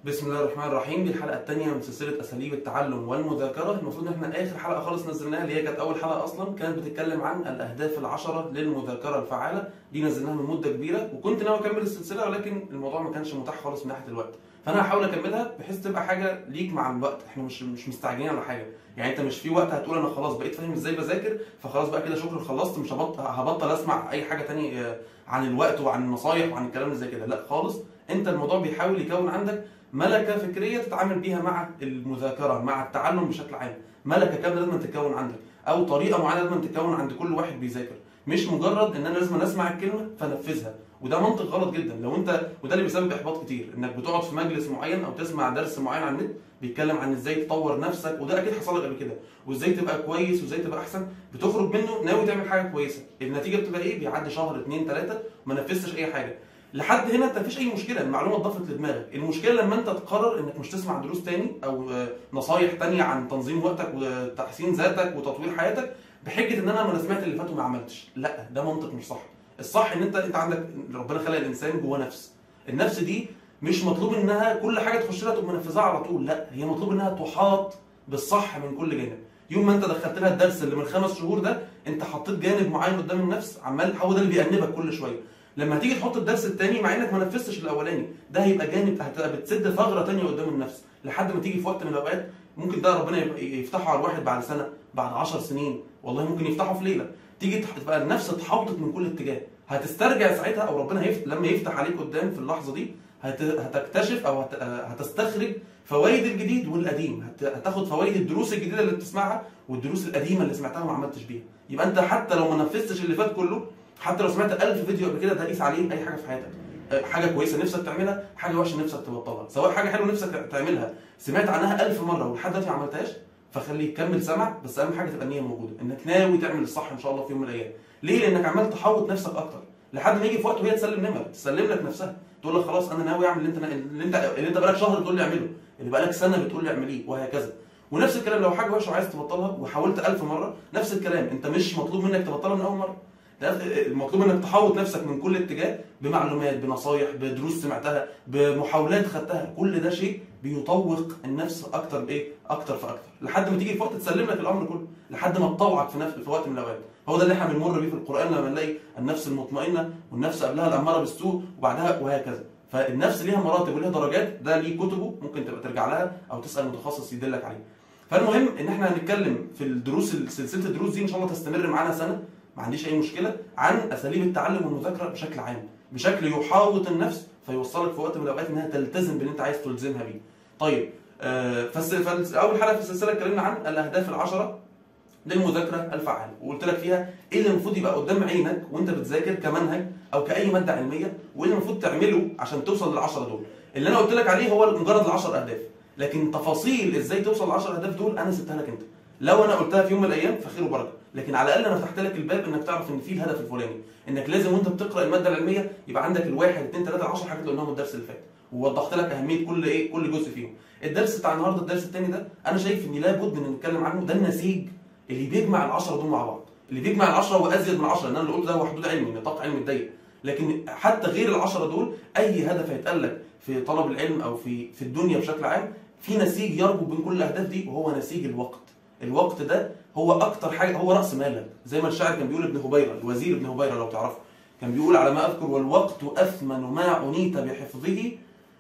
بسم الله الرحمن الرحيم دي الحلقه الثانيه من سلسله اساليب التعلم والمذاكره المفروض ان احنا اخر حلقه خالص نزلناها اللي هي كانت اول حلقه اصلا كانت بتتكلم عن الاهداف العشره للمذاكره الفعاله دي نزلناها من مده كبيره وكنت ناوي اكمل السلسله ولكن الموضوع ما كانش متاح خالص من ناحيه الوقت فانا هحاول اكملها بحيث تبقى حاجه ليك مع الوقت احنا مش مش مستعجلين على حاجه يعني انت مش في وقت هتقول انا خلاص بقيت فاهم ازاي بذاكر فخلاص بقى كده شكرا خلصت مش هبطل هبطل اسمع اي حاجه تاني آه، عن الوقت وعن النصايح وعن الكلام اللي زي كده لا خالص انت الموضوع بيحاول يكون عندك ملكه فكريه تتعامل بيها مع المذاكره مع التعلم بشكل عام ملكه كامله لازم تتكون عندك او طريقه معينه لازم تتكون عند كل واحد بيذاكر مش مجرد ان انا لازم اسمع الكلمه فانفذها وده منطق غلط جدا لو انت وده اللي بيسبب احباط كتير انك بتقعد في مجلس معين او تسمع درس معين على النت بيتكلم عن ازاي تطور نفسك وده اكيد حصل لك قبل كده وازاي تبقى كويس وازاي تبقى احسن بتخرج منه ناوي تعمل حاجه كويسه النتيجه بتبقى ايه بيعدي شهر اتنين تلاته ما نفذتش اي حاجه لحد هنا انت مفيش اي مشكله المعلومه اتضافت لدماغك المشكله لما انت تقرر انك مش تسمع دروس تاني او آه، نصايح تانية عن تنظيم وقتك وتحسين ذاتك وتطوير حياتك بحجه ان انا ما انا سمعت اللي فات وما عملتش لا ده منطق مش صح الصح ان انت انت عندك ربنا خلق الانسان جوه نفس النفس دي مش مطلوب انها كل حاجه تخش لها تقوم منفذها على طول لا هي مطلوب انها تحاط بالصح من كل جانب يوم ما انت دخلت لها الدرس اللي من خمس شهور ده انت حطيت جانب معين قدام النفس عمال هو ده اللي بيأنبك كل شويه لما هتيجي تحط الدرس الثاني مع انك ما نفذتش الاولاني ده هيبقى جانب هتبقى بتسد ثغره ثانيه قدام النفس لحد ما تيجي في وقت من الاوقات ممكن ده ربنا يبقى- يفتحه على الواحد بعد سنه بعد 10 سنين والله ممكن يفتحه في ليله تيجي تح- تبقى النفس اتحوطت من كل اتجاه هتسترجع ساعتها او ربنا هيفت... لما يفتح عليك قدام في اللحظه دي هت... هتكتشف او هت... هتستخرج فوائد الجديد والقديم هت... هتاخد فوائد الدروس الجديده اللي بتسمعها والدروس القديمه اللي سمعتها وما عملتش بيها يبقى انت حتى لو ما نفذتش اللي فات كله حتى لو سمعت 1000 فيديو قبل كده ده قيس عليه اي حاجه في حياتك أه، حاجه كويسه نفسك تعملها حاجه وحشه نفسك تبطلها سواء حاجه حلوه نفسك تعملها سمعت عنها 1000 مره ولحد دلوقتي ما عملتهاش فخليك كمل سمع بس اهم حاجه تبقى النيه موجوده انك ناوي تعمل الصح ان شاء الله في يوم من الايام ليه لانك عمال تحوط نفسك اكتر لحد ما يجي في وقت وهي تسلم نمر تسلم لك نفسها تقول لك خلاص انا ناوي اعمل اللي انت اللي انت اللي انت بقالك شهر بتقول لي اعمله اللي بقالك سنه بتقول لي اعمليه وهكذا ونفس الكلام لو حاجه وحشه وعايز تبطلها وحاولت ألف مره نفس الكلام انت مش مطلوب منك تبطلها من اول مره ده المطلوب انك تحوط نفسك من كل اتجاه بمعلومات بنصايح بدروس سمعتها بمحاولات خدتها كل ده شيء بيطوق النفس اكتر بايه اكتر فاكتر لحد ما تيجي في وقت تسلم لك الامر كله لحد ما تطوعك في نفس في وقت من الاوقات هو ده اللي احنا بنمر بيه في القران لما نلاقي النفس المطمئنه والنفس قبلها الاماره بالسوء وبعدها وهكذا فالنفس ليها مراتب وليها درجات ده ليه كتبه ممكن تبقى ترجع لها او تسال متخصص يدلك عليه فالمهم ان احنا هنتكلم في الدروس سلسله الدروس دي ان شاء الله تستمر معانا سنه ما عنديش اي مشكله عن اساليب التعلم والمذاكره بشكل عام بشكل يحاوط النفس فيوصلك في وقت من الاوقات انها تلتزم باللي انت عايز تلزمها بيه طيب آه فس... فس... اول حلقه في السلسله اتكلمنا عن الاهداف العشره للمذاكره الفعاله وقلت لك فيها ايه اللي المفروض يبقى قدام عينك وانت بتذاكر كمنهج او كاي ماده علميه وايه اللي المفروض تعمله عشان توصل للعشره دول اللي انا قلت لك عليه هو مجرد العشر اهداف لكن تفاصيل ازاي توصل للعشر اهداف دول انا سبتها لك انت لو انا قلتها في يوم من الايام فخير وبركه لكن على الاقل انا فتحت لك الباب انك تعرف ان في الهدف الفلاني انك لازم وانت بتقرا الماده العلميه يبقى عندك الواحد اثنين ثلاثه 10 حاجات اللي قلناهم الدرس اللي فات ووضحت لك اهميه كل ايه كل جزء فيهم الدرس بتاع النهارده الدرس الثاني ده انا شايف ان لابد ان نتكلم عنه ده النسيج اللي بيجمع العشرة دول مع بعض اللي بيجمع العشرة وازيد من العشرة لان انا اللي قلته ده هو حدود علمي نطاق علمي ضيق لكن حتى غير العشرة دول اي هدف هيتقال لك في طلب العلم او في في الدنيا بشكل عام في نسيج يربط بين كل الاهداف دي وهو نسيج الوقت الوقت ده هو اكتر حاجه هو راس مالك زي ما الشاعر كان بيقول ابن هبيره الوزير ابن هبيره لو تعرفه كان بيقول على ما اذكر والوقت اثمن ما عنيت بحفظه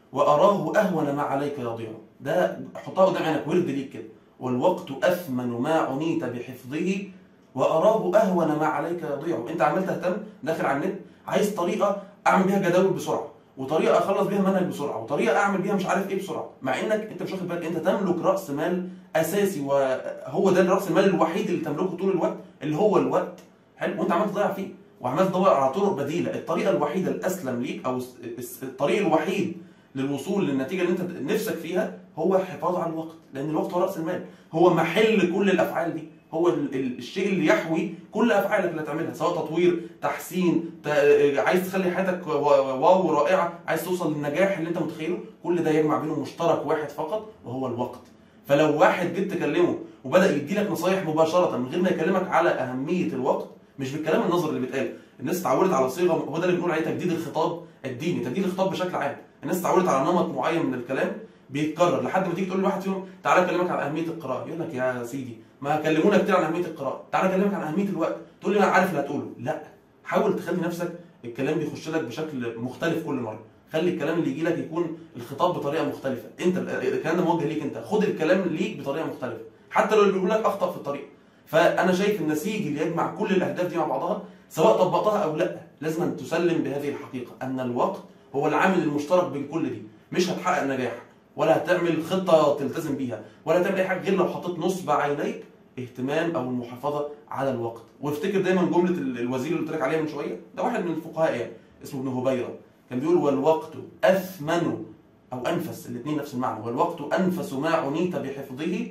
واراه اهون ما عليك يضيع ده حطها قدام عينك ورد ليك كده والوقت اثمن ما عنيت بحفظه واراه اهون ما عليك يضيع انت عمال تهتم داخل على النت عايز طريقه اعمل بيها جداول بسرعه وطريقه اخلص بيها منهج بسرعه وطريقه اعمل بيها مش عارف ايه بسرعه مع انك انت مش واخد بالك انت تملك راس مال اساسي وهو ده راس المال الوحيد اللي تملكه طول الوقت اللي هو الوقت حلو وانت عمال تضيع فيه وعمال تدور على طرق بديله الطريقه الوحيده الاسلم ليك او الس- الس- الطريق الوحيد للوصول للنتيجه اللي انت نفسك فيها هو الحفاظ على الوقت لان الوقت هو راس المال هو محل كل الافعال دي هو ال- ال- الشيء اللي يحوي كل افعالك اللي هتعملها سواء تطوير تحسين ت- عايز تخلي حياتك و- واو رائعه عايز توصل للنجاح اللي انت متخيله كل ده يجمع بينهم مشترك واحد فقط وهو الوقت فلو واحد جيت تكلمه وبدا يدي لك نصايح مباشره من غير ما يكلمك على اهميه الوقت مش بالكلام النظري اللي بيتقال الناس اتعودت على صيغه هو ده اللي بنقول عليه تجديد الخطاب الديني تجديد الخطاب بشكل عام الناس اتعودت على نمط معين من الكلام بيتكرر لحد ما تيجي تقول لواحد فيهم تعالى اكلمك عن اهميه القراءه يقول لك يا سيدي ما كلمونا كتير عن اهميه القراءه تعالى اكلمك عن اهميه الوقت تقول لي انا عارف اللي هتقوله لا حاول تخلي نفسك الكلام بيخش لك بشكل مختلف كل مره خلي الكلام اللي يجي لك يكون الخطاب بطريقه مختلفه انت الكلام ده موجه ليك انت خد الكلام ليك بطريقه مختلفه حتى لو اللي بيقول لك اخطا في الطريقه فانا شايف النسيج اللي يجمع كل الاهداف دي مع بعضها سواء طبقتها او لا لازم أن تسلم بهذه الحقيقه ان الوقت هو العامل المشترك بين كل دي مش هتحقق نجاح ولا هتعمل خطه تلتزم بيها ولا هتعمل اي حاجه غير لو حطيت نصب عينيك اهتمام او المحافظه على الوقت وافتكر دايما جمله ال- الوزير اللي قلت لك عليها من شويه ده واحد من الفقهاء يعني اسمه ابن هبيره كان بيقول والوقت اثمن او انفس الاثنين نفس المعنى والوقت انفس ما عنيت بحفظه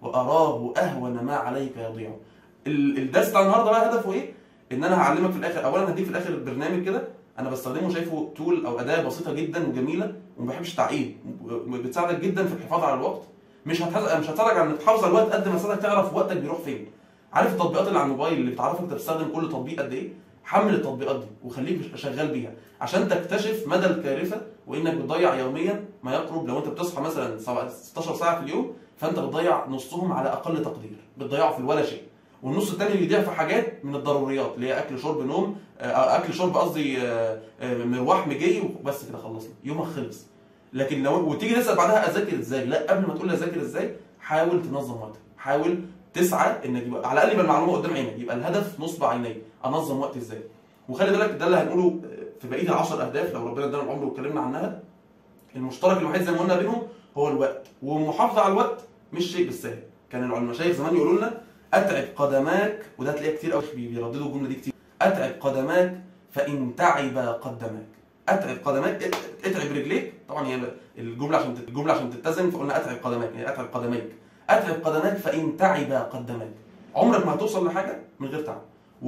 واراه اهون ما عليك يضيع ال- الدرس بتاع النهارده بقى هدفه ايه ان انا هعلمك في الاخر اولا هديك في الاخر برنامج كده انا بستخدمه شايفه تول او اداه بسيطه جدا وجميله وما بحبش التعقيد بتساعدك جدا في الحفاظ على الوقت مش هتحز... مش هتساعدك على انك تحافظ على الوقت قد ما تساعدك تعرف وقتك بيروح فين عارف التطبيقات اللي على الموبايل اللي بتعرفك انت بتستخدم كل تطبيق قد ايه حمل التطبيقات دي وخليك شغال بيها عشان تكتشف مدى الكارثه وانك بتضيع يوميا ما يقرب لو انت بتصحى مثلا 16 ساعه في اليوم فانت بتضيع نصهم على اقل تقدير بتضيعه في الولا شيء والنص الثاني بيضيع في حاجات من الضروريات اللي هي اكل شرب نوم آه، اكل شرب قصدي آه، آه، مروح مجي وبس كده خلصنا يومك خلص لكن لو وتيجي تسال بعدها اذاكر ازاي لا قبل ما تقول لي اذاكر ازاي حاول تنظم وقتك حاول تسعى انك يبقى على الاقل يبقى المعلومه قدام عينك يبقى الهدف نصب عيني انظم وقتي ازاي وخلي بالك ده اللي هنقوله في بقيه العشر اهداف لو ربنا ادانا العمر واتكلمنا عنها المشترك الوحيد زي ما قلنا بينهم هو الوقت والمحافظه على الوقت مش شيء بالسهل كان المشايخ زمان يقولوا لنا اتعب قدماك وده هتلاقيها كتير قوي بيرددوا الجمله دي كتير اتعب قدماك فان تعب قدماك اتعب قدماك اتعب رجليك طبعا هي الجمله عشان الجمله عشان تتزن فقلنا اتعب قدماك يعني اتعب قدميك اتعب قدماك فان تعب قدماك عمرك ما هتوصل لحاجه من غير تعب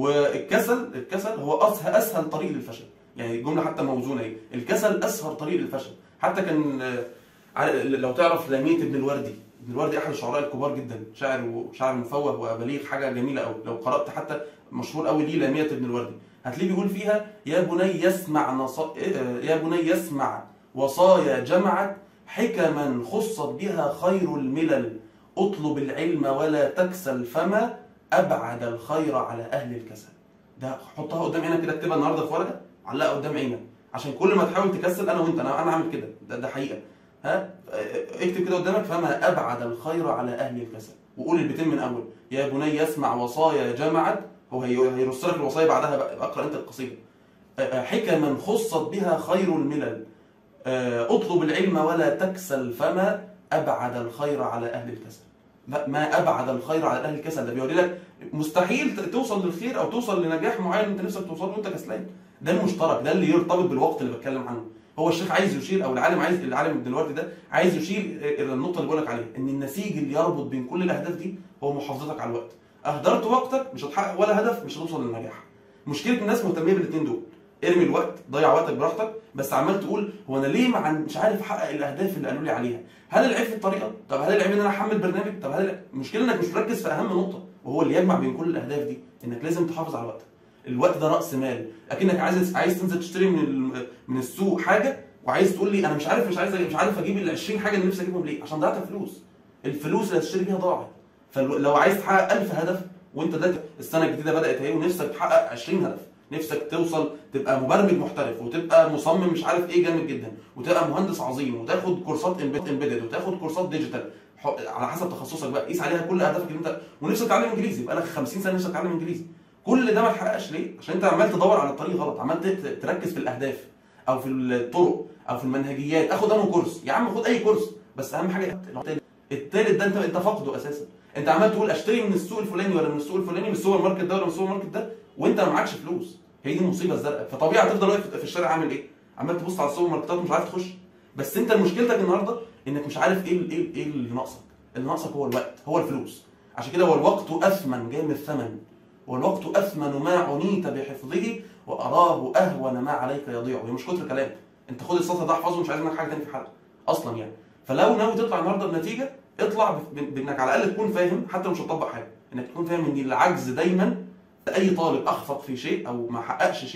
والكسل الكسل هو اسهل اسهل طريق للفشل يعني الجمله حتى موزونه ايه الكسل اسهل طريق للفشل حتى كان آه، عار- لو تعرف لاميه ابن الوردي ابن الوردي احد الشعراء الكبار جدا شاعر وشاعر مفوه وبليغ حاجه جميله قوي لو قرات حتى مشهور قوي ليه لاميه ابن الوردي هتلاقيه بيقول فيها يا بني يسمع نص... آه، يا بني يسمع وصايا جمعت حكما خصت بها خير الملل اطلب العلم ولا تكسل فما ابعد الخير على اهل الكسل ده حطها قدام عينك كده اكتبها النهارده في ورقه علقها قدام عينك عشان كل ما تحاول تكسل انا وانت انا انا عامل كده ده, ده حقيقه ها اكتب كده قدامك فما ابعد الخير على اهل الكسل وقول البيتين من اول يا بني يسمع وصايا جمعت هو هي- هيرص لك الوصايا بعدها بقى اقرا انت القصيده حكما خصت بها خير الملل آه، اطلب العلم ولا تكسل فما ابعد الخير على اهل الكسل لا ما ابعد الخير على اهل الكسل ده بيوري لك مستحيل ت- توصل للخير او توصل لنجاح معين انت نفسك توصل له وانت كسلان ده المشترك ده اللي يرتبط بالوقت اللي بتكلم عنه هو الشيخ عايز يشير او العالم عايز العالم ابن الوردي ده عايز يشير الى النقطه اللي بقول لك عليها ان النسيج اللي يربط بين كل الاهداف دي هو محافظتك على الوقت اهدرت وقتك مش هتحقق ولا هدف مش هتوصل للنجاح مشكله الناس مهتميه بالاثنين دول ارمي الوقت ضيع وقتك براحتك بس عمال تقول هو انا ليه مع مش عارف احقق الاهداف اللي قالوا لي عليها هل العيب في الطريقه طب هل العيب ان انا احمل برنامج طب هل المشكله انك مش مركز في اهم نقطه وهو اللي يجمع بين كل الاهداف دي انك لازم تحافظ على وقتك الوقت ده راس مال اكنك عايز عايز تنزل تشتري من ال- من السوق حاجه وعايز تقول لي انا مش عارف مش عايز مش عارف اجيب ال 20 حاجه اللي نفسي اجيبهم ليه عشان ضيعت فلوس الفلوس اللي هتشتري بيها ضاعت فلو عايز تحقق 1000 هدف وانت دلوقتي السنه الجديده بدات اهي ونفسك تحقق 20 هدف نفسك توصل تبقى مبرمج محترف وتبقى مصمم مش عارف ايه جامد جدا وتبقى مهندس عظيم وتاخد كورسات امبيدد وتاخد كورسات ديجيتال ح- على حسب تخصصك بقى قيس عليها كل اهدافك اللي انت ونفسك تتعلم انجليزي بقى لك 50 سنه نفسك تتعلم انجليزي كل ده ما تحققش ليه؟ عشان انت عمال تدور على الطريق غلط عمال ت- تركز في الاهداف او في الطرق او في المنهجيات اخد انه كورس يا عم خد اي كورس بس اهم حاجه التالت ده انت انت فاقده اساسا انت عمال تقول اشتري من السوق الفلاني ولا من السوق الفلاني من السوبر ماركت ده ولا من السوبر ماركت ده وانت ما معكش فلوس هي دي المصيبه الزرقاء فطبيعي هتفضل واقف في الشارع عامل ايه؟ عمال تبص على السوبر ماركتات ومش عارف تخش بس انت مشكلتك النهارده انك مش عارف ايه ايه ايه اللي ناقصك اللي ناقصك هو الوقت هو الفلوس عشان كده هو الوقت اثمن جاي من الثمن والوقت اثمن ما عنيت بحفظه واراه اهون ما عليك يضيع وهي مش كتر كلام انت خد السطر ده احفظه مش عايز منك حاجه تاني في الحلقه اصلا يعني فلو ناوي تطلع النهارده بنتيجه اطلع ب- ب- بانك على الاقل تكون فاهم حتى لو مش هتطبق حاجه انك تكون فاهم ان العجز دايما اي طالب اخفق في شيء او ما حققش شيء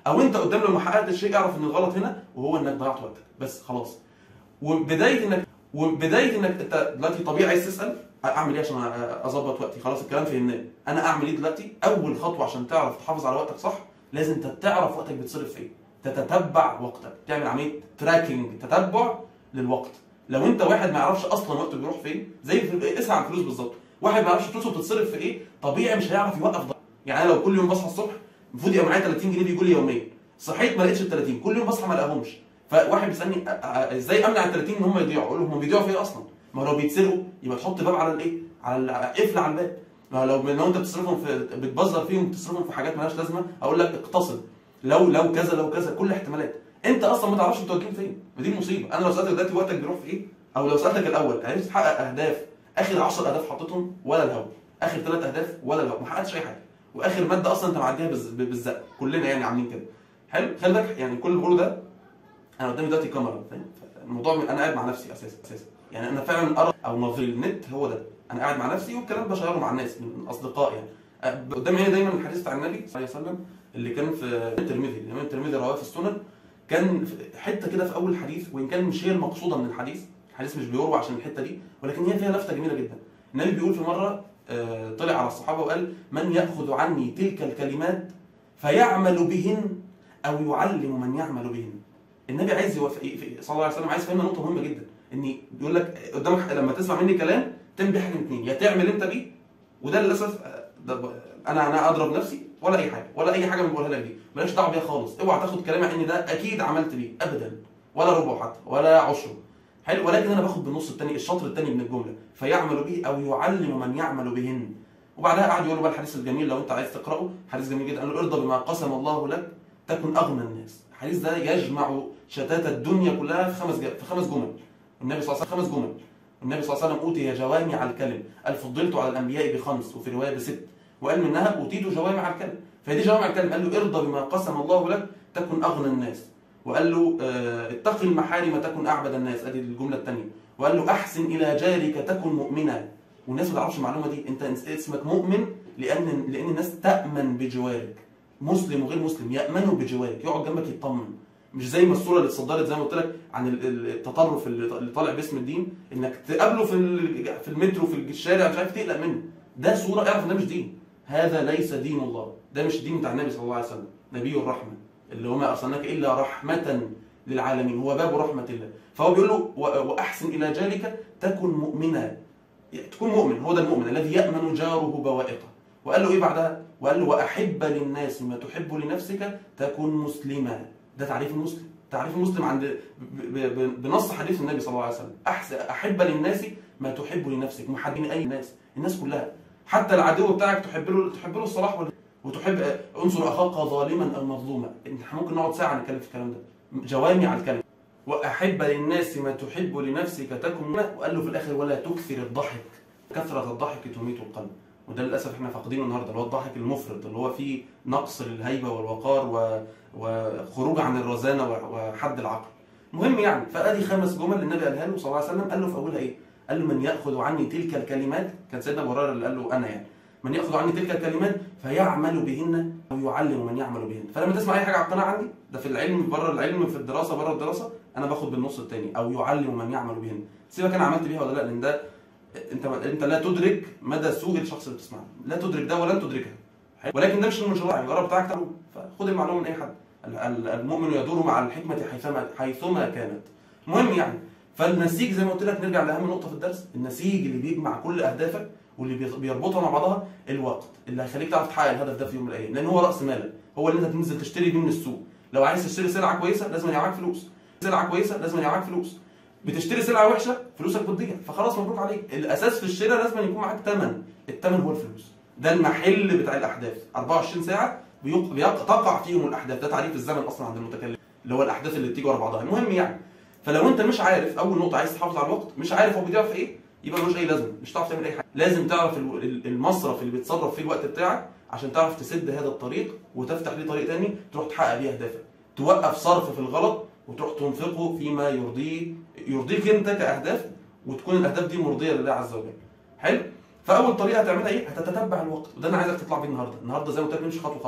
او انت قدام لو ما حققتش الشيء اعرف ان الغلط هنا وهو انك ضيعت وقتك بس خلاص وبدايه انك وبدايه انك انت دلوقتي طبيعي عايز تسال اعمل ايه عشان اظبط وقتي خلاص الكلام فهمناه انا اعمل ايه دلوقتي اول خطوه عشان تعرف تحافظ على وقتك صح لازم انت تعرف وقتك بيتصرف في ايه تتتبع وقتك تعمل عمليه تراكنج تتبع للوقت لو انت واحد ما يعرفش اصلا وقته بيروح فين زي في اسعى على الفلوس بالظبط واحد ما يعرفش فلوسه بتتصرف في ايه طبيعي مش هيعرف يوقف ده يعني انا لو كل يوم بصحى الصبح المفروض يبقى معايا 30 جنيه بيجوا لي يوميا صحيت ما لقيتش ال 30 كل يوم بصحى ما الاقيهمش فواحد بيسالني أ- أ- ازاي امنع ال 30 ان هم يضيعوا اقول له هم بيضيعوا في ايه اصلا ما هو لو بيتسرقوا يبقى تحط باب على الايه على ال- قفل على الباب ما هو لو لو انت بتصرفهم في بتبذر فيهم بتصرفهم في حاجات مالهاش لازمه اقول لك اقتصد لو لو كذا لو كذا كل احتمالات انت اصلا ما تعرفش انت واقفين فين ودي المصيبه انا لو سالتك دلوقتي وقتك بيروح في ايه او لو سالتك الاول عرفت تحقق اهداف اخر 10 اهداف حطيتهم ولا الهوا اخر ثلاث اهداف ولا الهوا ما حققتش اي حاجه واخر ماده اصلا انت معديها بالز- بالزق كلنا يعني عاملين كده حلو خلي بالك يعني كل اللي بقوله ده انا قدامي دلوقتي كاميرا فاهم الموضوع من- انا قاعد مع نفسي اساسا اساسا يعني انا فعلا ارى او نظري النت هو ده انا قاعد مع نفسي والكلام ده بشيره مع الناس من اصدقاء يعني أه، قدامي هنا دايما الحديث بتاع النبي صلى الله عليه وسلم اللي كان في الترمذي الامام الترمذي رواه في السنن كان في حته كده في اول الحديث وان كان مش هي المقصوده من الحديث الحديث مش بيروى عشان الحته دي ولكن هي فيها لفته جميله جدا النبي بيقول في مره آه، طلع على الصحابه وقال من ياخذ عني تلك الكلمات فيعمل بهن او يعلم من يعمل بهن النبي عايز يوفق صلى الله عليه وسلم عايز يفهمنا نقطه مهمه جدا ان بيقول لك قدامك لما تسمع مني كلام تعمل بيه حاجه من اتنين يا تعمل انت بيه وده للاسف آه، ده ب- انا انا اضرب نفسي ولا اي حاجه ولا اي حاجه من اللي بقولها لك دي مالكش دعوه بيها خالص اوعى تاخد كلامي عن ان ده اكيد عملت بيه ابدا ولا ربعه حتى ولا عشره حلو ولكن انا باخد بالنص الثاني الشطر الثاني من الجمله فيعمل به او يعلم من يعمل بهن وبعدها قعد يقول له بقى الحديث الجميل لو انت عايز تقراه حديث جميل جدا قال له ارضى بما قسم الله لك تكن اغنى الناس الحديث ده يجمع شتات الدنيا كلها في خمس ج- في خمس جمل النبي صلى الله عليه وسلم خمس جمل النبي صلى الله عليه وسلم اوتي جوامع الكلم قال فضلت على الانبياء بخمس وفي روايه بست وقال منها اوتيت جوامع الكلم فهي دي جوامع الكلم قال له ارضى بما قسم الله لك تكن اغنى الناس وقال له آه، اتق المحارم تكن اعبد الناس ادي الجمله الثانيه وقال له احسن الى جارك تكن مؤمنا والناس ما تعرفش المعلومه دي انت اسمك مؤمن لان لان الناس تامن بجوارك مسلم وغير مسلم يامنوا بجوارك يقعد جنبك يطمن مش زي ما الصوره اللي اتصدرت زي ما قلت لك عن ال- ال- التطرف اللي اللي طالع باسم الدين انك تقابله في ال- في المترو في الشارع مش عارف تقلق منه ده صوره اعرف ان ده مش دين هذا ليس دين الله ده مش الدين بتاع النبي صلى الله عليه وسلم نبي الرحمه اللي وما ارسلناك الا رحمه للعالمين هو باب رحمه الله فهو بيقول له و- واحسن الى جارك تكن مؤمنا تكون مؤمن هو ده المؤمن الذي يامن جاره بوائقه وقال له ايه بعدها وقال له واحب للناس ما تحب لنفسك تكن مسلما ده تعريف المسلم تعريف المسلم عند ب- ب- ب- بنص حديث النبي صلى الله عليه وسلم أحس احب للناس ما تحب لنفسك محبين اي ناس الناس كلها حتى العدو بتاعك تحب له تحب له الصلاح ولا وتحب انصر اخاك ظالما او مظلوما احنا ممكن نقعد ساعه نتكلم في الكلام ده جوامع الكلم واحب للناس ما تحب لنفسك تكن وقال له في الاخر ولا تكثر الضحك كثره الضحك تميت القلب وده للاسف احنا فاقدينه النهارده اللي هو الضحك المفرط اللي هو فيه نقص للهيبه والوقار و... وخروج عن الرزانه و- وحد العقل المهم يعني فادي خمس جمل النبي قالها له صلى الله عليه وسلم قال له في اولها ايه قال له من ياخذ عني تلك الكلمات كان سيدنا ابو هريره اللي قال له انا يعني من ياخذ عني تلك الكلمات فيعمل بهن او يعلم من يعمل بهن فلما تسمع اي حاجه على القناه عندي ده في العلم بره العلم في الدراسه بره الدراسه انا باخد بالنص الثاني او يعلم من يعمل بهن سيبك انا عملت بيها ولا لا لان ده انت انت لا تدرك مدى سوء الشخص اللي بتسمعه لا تدرك ده ولن تدركها ولكن ده مش من شرائع الجرب بتاعك تعلم فخد المعلومه من اي حد ال- ال- المؤمن يدور مع الحكمه حيثما حيثما كانت المهم يعني فالنسيج زي ما قلت لك نرجع لاهم نقطه في الدرس النسيج اللي بيجمع كل اهدافك واللي بي- بيربطها مع بعضها الوقت اللي هيخليك تعرف تحقق الهدف ده في يوم من الايام لان هو راس مالك هو اللي انت تنزل تشتري بيه من السوق لو عايز تشتري سلعه كويسه لازم يبقى معاك فلوس سلعه كويسه لازم يبقى معاك فلوس بتشتري سلعه وحشه فلوسك بتضيع فخلاص مبروك عليك الاساس في الشراء لازم يكون معاك ثمن الثمن هو الفلوس ده المحل بتاع الاحداث 24 ساعه بيق... بيق... تقع فيهم الاحداث ده تعريف الزمن اصلا عند المتكلم اللي هو الاحداث اللي بتيجي ورا بعضها المهم يعني فلو انت مش عارف اول نقطه عايز تحافظ على الوقت مش عارف هو بيضيع في ايه يبقى ملوش اي لازمه مش هتعرف تعمل اي حاجه لازم تعرف ال- ال- المصرف اللي بيتصرف فيه الوقت بتاعك عشان تعرف تسد هذا الطريق وتفتح ليه طريق تاني تروح تحقق بيه اهدافك توقف صرف في الغلط وتروح تنفقه فيما يرضيه يرضيك انت كاهداف وتكون الاهداف دي مرضيه لله عز وجل حلو فاول طريقه هتعملها ايه هتتتبع الوقت وده انا عايزك تطلع بيه النهارده النهارده زي ما قلت لك نمشي خطوه خطوه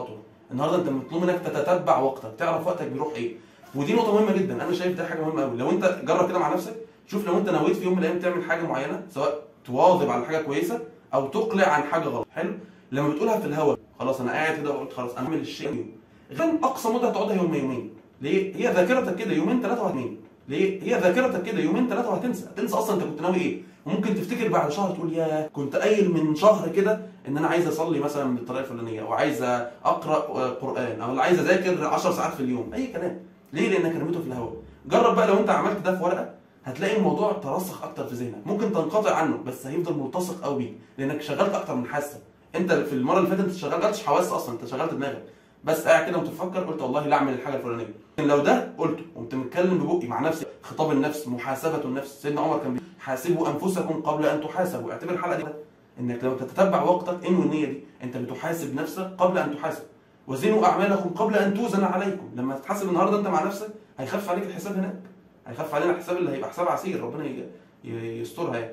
النهارده انت مطلوب منك تتتبع وقتك تعرف وقتك بيروح ايه ودي نقطه مهمه جدا انا شايف ده حاجه مهمه قوي لو انت جرب كده مع نفسك شوف لو انت نويت في يوم من الايام تعمل حاجه معينه سواء تواظب على حاجه كويسه او تقلع عن حاجه غلط حلو لما بتقولها في الهوا خلاص انا قاعد كده وقلت خلاص انا اعمل الشيء يوم غالبا اقصى مده هتقعدها يوم يومين ليه هي ذاكرتك كده يومين ثلاثه وهتنين ليه هي ذاكرتك كده يومين ثلاثه وهتنسى هتنسى اصلا انت كنت ناوي ايه وممكن تفتكر بعد شهر تقول يا كنت قايل من شهر كده ان انا عايز اصلي مثلا بالطريقه الفلانيه او عايز اقرا قران او عايز اذاكر 10 ساعات في اليوم اي كلام ليه لانك رميته في الهواء جرب بقى لو انت عملت ده في ورقه هتلاقي الموضوع ترسخ اكتر في ذهنك ممكن تنقطع عنه بس هيفضل ملتصق قوي بيك لانك شغلت اكتر من حاسه انت في المره اللي فاتت انت شغلتش حواس اصلا انت شغلت دماغك بس قاعد كده وتفكر قلت والله لا اعمل الحاجه الفلانيه لو ده قلته قمت متكلم ببقي مع نفسي خطاب النفس محاسبه النفس سيدنا عمر كان بيقول حاسبوا انفسكم قبل ان تحاسبوا اعتبر الحلقه دي انك لما تتتبع وقتك انوي النيه دي انت بتحاسب نفسك قبل ان تحاسب وزنوا اعمالكم قبل ان توزن عليكم لما تتحاسب النهارده انت مع نفسك هيخف عليك الحساب هناك هيخف علينا الحساب اللي هيبقى حساب عسير ربنا يسترها يعني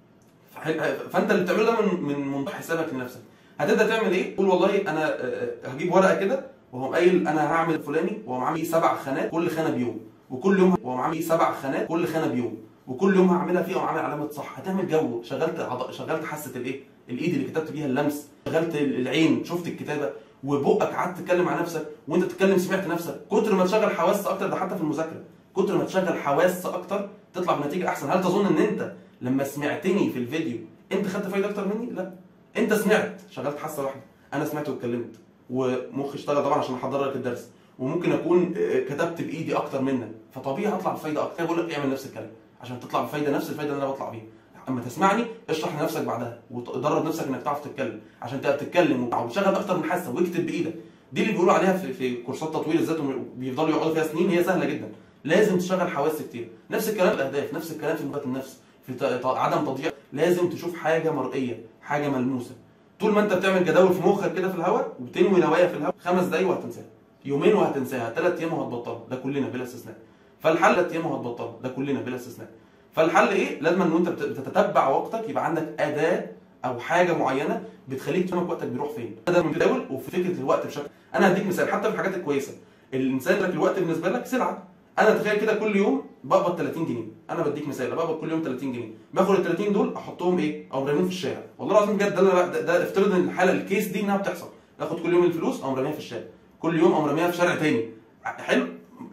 فانت اللي بتعمله ده من من منطق حسابك لنفسك هتبدا تعمل ايه؟ قول والله انا هجيب ورقه كده وهو قايل انا هعمل فلاني وهو عامل سبع خانات كل خانه بيوم وكل يوم وهو عامل سبع خانات كل خانه بيوم وكل يوم هعملها فيه وعامل علامه صح هتعمل جو شغلت عض... شغلت حاسه الايه؟ الايد اللي كتبت بيها اللمس شغلت العين شفت الكتابه وبقك قعدت تتكلم مع نفسك وانت بتتكلم سمعت نفسك كتر ما تشغل حواس اكتر ده حتى في المذاكره كتر ما تشغل حواس اكتر تطلع بنتيجه احسن هل تظن ان انت لما سمعتني في الفيديو انت خدت فايده اكتر مني لا انت سمعت شغلت حاسه واحده انا سمعت واتكلمت ومخي اشتغل طبعا عشان احضر لك الدرس وممكن اكون كتبت بايدي اكتر منك فطبيعي هطلع بفايده اكتر بقول لك اعمل نفس الكلام عشان تطلع بفايده نفس الفايده اللي انا بطلع بيها اما تسمعني اشرح لنفسك بعدها ودرب نفسك انك تعرف تتكلم عشان تبقى تتكلم وتشغل اكتر من حاسه واكتب بايدك دي اللي بيقولوا عليها في, في كورسات تطوير الذات وبيفضلوا يقعدوا فيها سنين هي سهله جدا لازم تشغل حواس كتير نفس الكلام في الاهداف نفس الكلام في مبادئ النفس في عدم تضييع لازم تشوف حاجه مرئيه حاجه ملموسه طول ما انت بتعمل جداول في مخك كده في الهواء وبتنوي نوايا في الهواء خمس دقايق وهتنساها يومين وهتنساها ثلاث ايام وهتبطلها ده كلنا بلا استثناء فالحل ثلاث ايام وهتبطلها ده كلنا بلا استثناء فالحل ايه لازم ان انت بتتتبع وقتك يبقى عندك اداه او حاجه معينه بتخليك تفهم وقتك بيروح فين ده من جداول وفي فكره الوقت بشكل انا هديك مثال حتى في الحاجات الكويسه الانسان لك الوقت بالنسبه لك سلعه انا تخيل كده كل يوم بقبض 30 جنيه انا بديك مثال بقبض كل يوم 30 جنيه باخد ال 30 دول احطهم ايه او راميهم في الشارع والله العظيم بجد ده, ده, ده افترض ان الحاله الكيس دي انها بتحصل اخد كل يوم الفلوس او راميها في الشارع كل يوم او راميها في شارع تاني حلو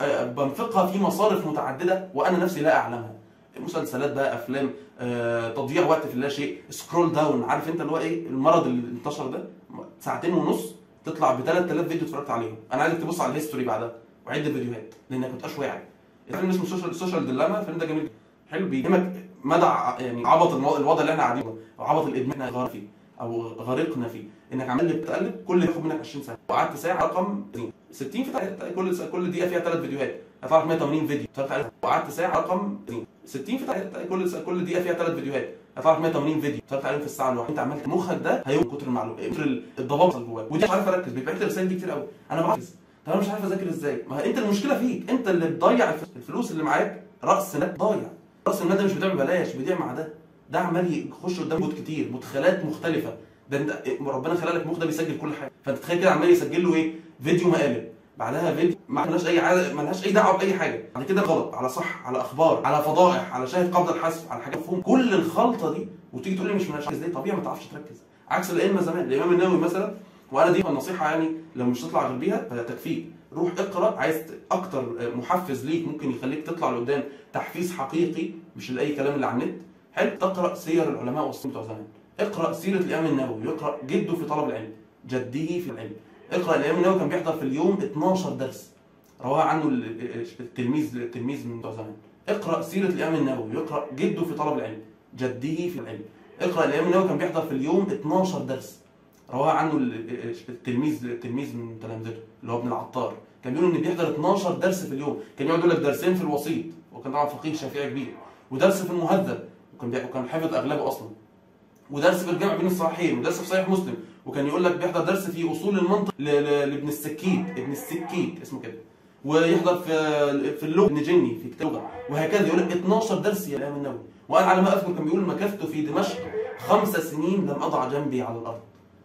بنفقها في مصارف متعدده وانا نفسي لا اعلمها مسلسلات بقى افلام آه، تضييع وقت في لا شيء سكرول داون عارف انت اللي هو ايه المرض اللي انتشر ده ساعتين ونص تطلع ب 3000 فيديو اتفرجت عليهم انا عايزك تبص على الهيستوري بعدها وعد الفيديوهات لانك ما تبقاش واعي الفيلم اسمه سوشيال سوشيال ديلاما الفيلم ده جميل حلو بيفهمك مدى يعني عبط الوضع اللي احنا قاعدين او عبط الادمان احنا غار فيه او غرقنا فيه انك عمال بتقلب كل ياخد منك 20 سنه وقعدت ساعه رقم 60 في كل كل دقيقه فيها ثلاث فيديوهات هيطلع لك 180 فيديو اتفرجت عليها وقعدت ساعه رقم 60 في كل كل دقيقه فيها ثلاث فيديوهات هيطلع لك 180 فيديو اتفرجت عليهم في الساعه الواحده انت عملت مخك ده هيوم كتر المعلومات كتر الضباب اللي جواك ودي مش عارف اركز بيبعت لي رسائل دي كتير قوي انا بعرف طب انا مش عارف اذاكر ازاي ما انت المشكله فيك انت اللي بتضيع الفلوس اللي معاك راس مال ضايع راس المال ده مش بتعمل بلاش بيضيع مع ده ده عمال يخش قدام جهود كتير مدخلات مختلفه ده انت ربنا خلق لك مخ ده بيسجل كل حاجه فانت تخيل كده عمال يسجل له ايه فيديو مقالب بعدها فيديو ما لهاش اي عادة ما لهاش اي دعوه باي حاجه بعد كده غلط على صح على اخبار على فضائح على شاهد قبل الحذف على حاجه مفهوم كل الخلطه دي وتيجي تقول لي مش منهاش ازاي طبيعي ما تعرفش تركز عكس الائمه زمان الامام النووي مثلا وانا دي النصيحه يعني لو مش تطلع غير بيها فتكفيك روح اقرا عايز اكتر محفز ليك ممكن يخليك تطلع لقدام تحفيز حقيقي مش لاي كلام اللي على النت حلو تقرا سير العلماء والصين بتوع زمان اقرا سيره الامام النووي يقرا جده في طلب العلم جده في العلم اقرا الامام النووي كان بيحضر في اليوم 12 درس رواه عنه التلميذ التلميذ من بتوع زمان اقرا سيره الامام النووي يقرا جده في طلب العلم جده في العلم اقرا الامام النووي كان بيحضر في اليوم 12 درس رواه عنه التلميذ التلميذ من تلامذته اللي هو ابن العطار كان بيقول ان بيحضر 12 درس في اليوم كان يقعد يقول لك درسين في الوسيط وكان طبعا فقيه شافعي كبير ودرس في المهذب وكان وكان حافظ اغلبه اصلا ودرس في الجامع بين الصحيحين ودرس في صحيح مسلم وكان يقول لك بيحضر درس في اصول المنطق لابن السكيت ابن السكيت اسمه كده ويحضر في في اللغه ابن جني في كتاب اللغه وهكذا يقول لك 12 درس يا الامام النووي وانا على ما اذكر كان بيقول مكثت في دمشق خمس سنين لم اضع جنبي على الارض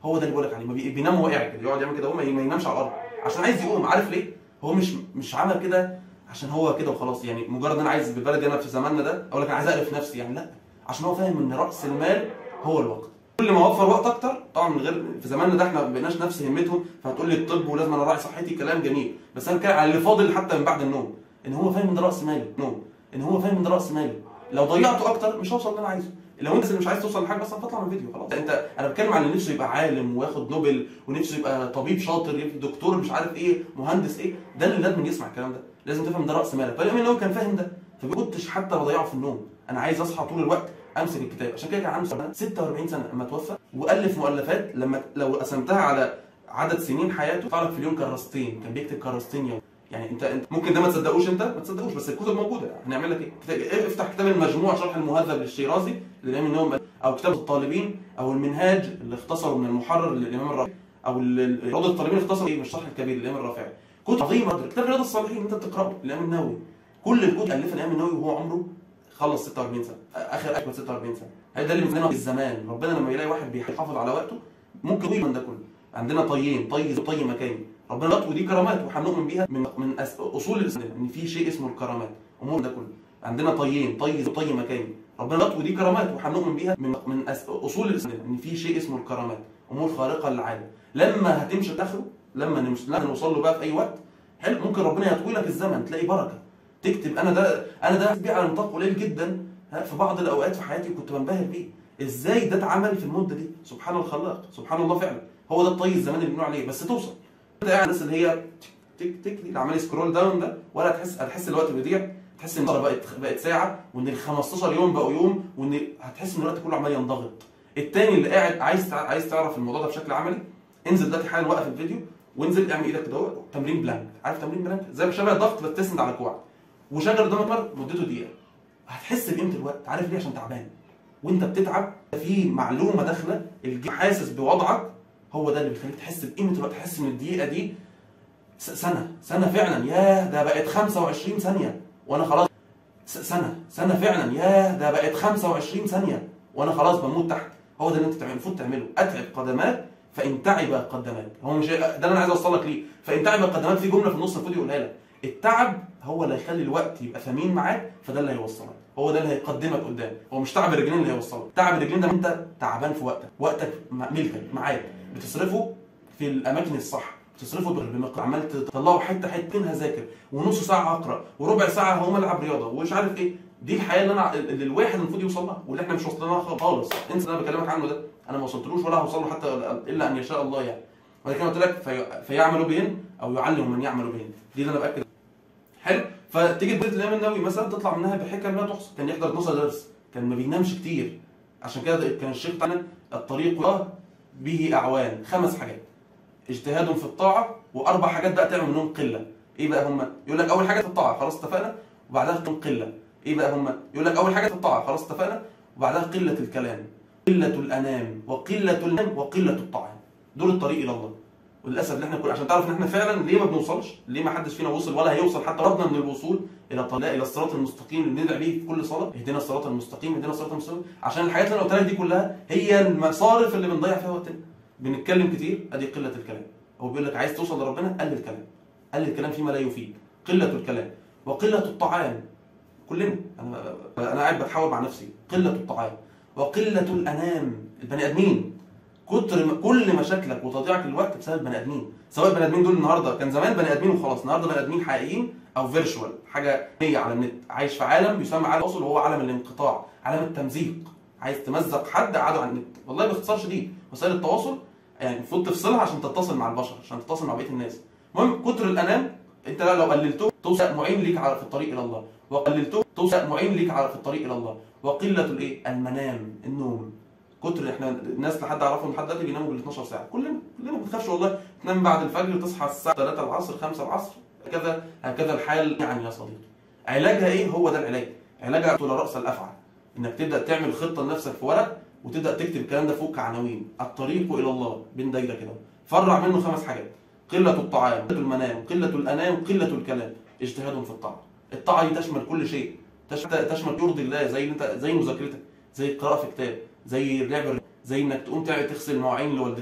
هو ده اللي بقول لك عليه ما بي- بينام واقع كده يقعد يعمل كده هو ما ما ينامش على الارض عشان عايز يقوم عارف ليه هو مش مش عمل كده عشان هو كده وخلاص يعني مجرد ان انا عايز بالبلدي انا في زماننا ده اقول لك انا عايز اقرف نفسي يعني لا عشان هو فاهم ان راس المال هو الوقت كل ما اوفر وقت اكتر طبعا من غير في زماننا ده احنا ما بقيناش نفس همتهم فهتقول لي الطب ولازم انا اراعي صحتي كلام جميل بس انا بتكلم على اللي فاضل حتى من بعد النوم ان هو فاهم ان ده راس مالي نوم ان هو فاهم ان ده راس مالي لو ضيعته اكتر مش هوصل اللي انا عايزه لو انت اللي مش عايز توصل لحاجه اصلا فاطلع من الفيديو خلاص انت انا بتكلم عن اللي نفسه يبقى عالم وياخد نوبل ونفسه يبقى طبيب شاطر يبقى دكتور مش عارف ايه مهندس ايه ده اللي لازم يسمع الكلام ده لازم تفهم ده راس مالك فالامام النووي كان فاهم ده فما كنتش حتى بضيعه في النوم انا عايز اصحى طول الوقت امسك الكتاب عشان كده كان عنده سنة- 46 سنه لما توفى والف مؤلفات لما لو قسمتها على عدد سنين حياته طلع لك في اليوم كراستين كان بيكتب كراستين يوم يعني انت انت ممكن ده ما تصدقوش انت ما تصدقوش بس الكتب موجوده هنعمل لك ايه كتاب- افتح كتاب المجموع شرح المهذب للشيرازي للامام النووي او كتاب الطالبين او المنهاج اللي اختصره من المحرر للامام الرافعي او ال- ال- روضه الطالبين اختصر ايه من الشرح الكبير للامام الرافعي كتب عظيمه كتاب رياض الصالحين انت بتقراه للامام النووي كل الكتب الفها الامام النووي وهو عمره خلص 46 سنه اخر اكمل 46 سنه هذا اللي بنسميه الزمان ربنا لما يلاقي واحد بيحافظ على وقته ممكن يطول من ده كله عندنا طيين طي طي مكاني ربنا لطف ودي كرامات وهنؤمن بيها من من أس- اصول الاسلام ان في شيء اسمه الكرامات امور ده كله عندنا طيين طي طي مكاني ربنا لطف ودي كرامات وهنؤمن بيها من من أس- اصول الاسلام ان في شيء اسمه الكرامات امور خارقه للعاده لما هتمشي تاخره لما نمشي لما نوصل له بقى في اي وقت حلو ممكن ربنا يطوي لك الزمن تلاقي بركه تكتب انا ده انا ده بيه على نطاق قليل جدا ها، في بعض الاوقات في حياتي كنت بنبهر بيه ازاي ده اتعمل في المده دي سبحان الخلاق سبحان الله فعلا هو ده الطي الزمان اللي بنقول عليه بس توصل انت قاعد الناس اللي هي تك تك اللي عمال سكرول داون ده ولا هتحس هتحس الوقت بيضيع تحس ان المرة بقت بقت ساعه وان ال 15 يوم بقوا يوم وان هتحس ان الوقت كله عمال ينضغط التاني اللي قاعد عايز تع- عايز تعرف الموضوع ده بشكل عملي انزل دلوقتي حالا وقف الفيديو وانزل اعمل ايدك كده اهو، تمرين بلانك عارف تمرين بلانك زي شبه الضغط بس تسند على كوعك وشغل قدامك مر مدته دقيقه هتحس بقيمه الوقت عارف ليه عشان تعبان وانت بتتعب في معلومه داخله الجسم حاسس بوضعك هو ده اللي بيخليك تحس بقيمه الوقت تحس ان الدقيقه دي س- سنه سنه فعلا ياه ده بقت 25 ثانيه وانا خلاص س- سنه سنه فعلا ياه ده بقت 25 ثانيه وانا خلاص بموت تحت هو ده اللي انت تعمله المفروض تعمله اتعب قدماك فان تعب قدماك هو مش ده اللي انا عايز اوصل لك ليه فان تعب قدماك في جمله في النص المفروض يقولها لك التعب هو اللي هيخلي الوقت يبقى ثمين معاك فده اللي هيوصلك هو ده اللي هيقدمك قدام هو مش تعب الرجلين اللي هيوصلك تعب الرجلين ده انت تعبان في وقتك وقتك م- ملكك معاك بتصرفه في الاماكن الصح بتصرفه بمقدار عمال تطلعه حته حته منها ذاكر ونص ساعه اقرا وربع ساعه هقوم العب رياضه ومش عارف ايه دي الحياه اللي انا اللي الواحد المفروض يوصل لها واللي احنا مش واصلين لها خالص انسى اللي انا بكلمك عنه ده انا ما وصلتلوش ولا هوصل له حتى الا ان يشاء الله يعني ولكن قلت لك في فيعمل بهن او يعلم من يعمل بهن دي اللي انا باكد حلو فتيجي تبص الامام النووي مثلا تطلع منها بحكم لا تحصى كان يحضر 12 درس كان ما بينامش كتير عشان كده كان الشيخ بتاعنا الطريق به اعوان خمس حاجات اجتهاد في الطاعه واربع حاجات بقى تعمل منهم قله ايه بقى هم يقول لك اول حاجه في الطاعه خلاص اتفقنا وبعدها تكون قله ايه بقى هم يقول لك اول حاجه في الطاعه خلاص اتفقنا وبعدها قله الكلام قله الانام وقله النوم وقله الطعام دول الطريق الى الله وللاسف ان احنا كل عشان تعرف ان احنا فعلا ليه ما بنوصلش ليه ما حدش فينا وصل ولا هيوصل حتى ربنا من الوصول الى طريق الى الصراط المستقيم اللي ندعي بيه في كل صلاه اهدنا الصراط المستقيم اهدنا الصراط المستقيم عشان الحاجات اللي انا قلتها لك دي كلها هي المصارف اللي بنضيع فيها وقتنا بنتكلم كتير ادي قله الكلام هو بيقول لك عايز توصل لربنا قلل الكلام قلل الكلام فيما لا يفيد قله الكلام وقله الطعام كلنا انا انا قاعد بتحاور مع نفسي قله الطعام وقله الانام البني ادمين كتر ما كل مشاكلك وتضييعك للوقت بسبب بني ادمين سواء البني ادمين دول النهارده كان زمان بني ادمين وخلاص النهارده بني ادمين حقيقيين او فيرتشوال حاجه هي على النت عايش في عالم بيسمى عالم التواصل وهو عالم الانقطاع عالم التمزيق عايز تمزق حد قعده على النت والله باختصار شديد وسائل التواصل يعني المفروض تفصلها عشان تتصل مع البشر عشان تتصل مع بقيه الناس المهم كتر الانام انت لو قللته توصل معين ليك على في الطريق الى الله وقللته توصل معين ليك على في الطريق الى الله وقله الايه المنام النوم كتر احنا الناس لحد اعرفهم لحد دلوقتي بيناموا بال 12 ساعه كلنا كلنا ما بتخافش والله تنام بعد الفجر تصحى الساعه 3 العصر 5 العصر هكذا هكذا الحال يعني يا صديقي علاجها ايه هو ده العلاج علاجها على راس الافعى انك تبدا تعمل خطه لنفسك في ورق وتبدا تكتب الكلام ده فوق كعناوين الطريق الى الله بين دايره كده فرع منه خمس حاجات قله الطعام قله المنام قله الانام قله الكلام اجتهاد في الطاعه الطاعه دي تشمل كل شيء تشمل تشمل يرضي الله زي انت زي مذاكرتك زي القراءه في كتاب زي اللعب الرياضي، زي انك تقوم تعمل تغسل مواعين لوالدتك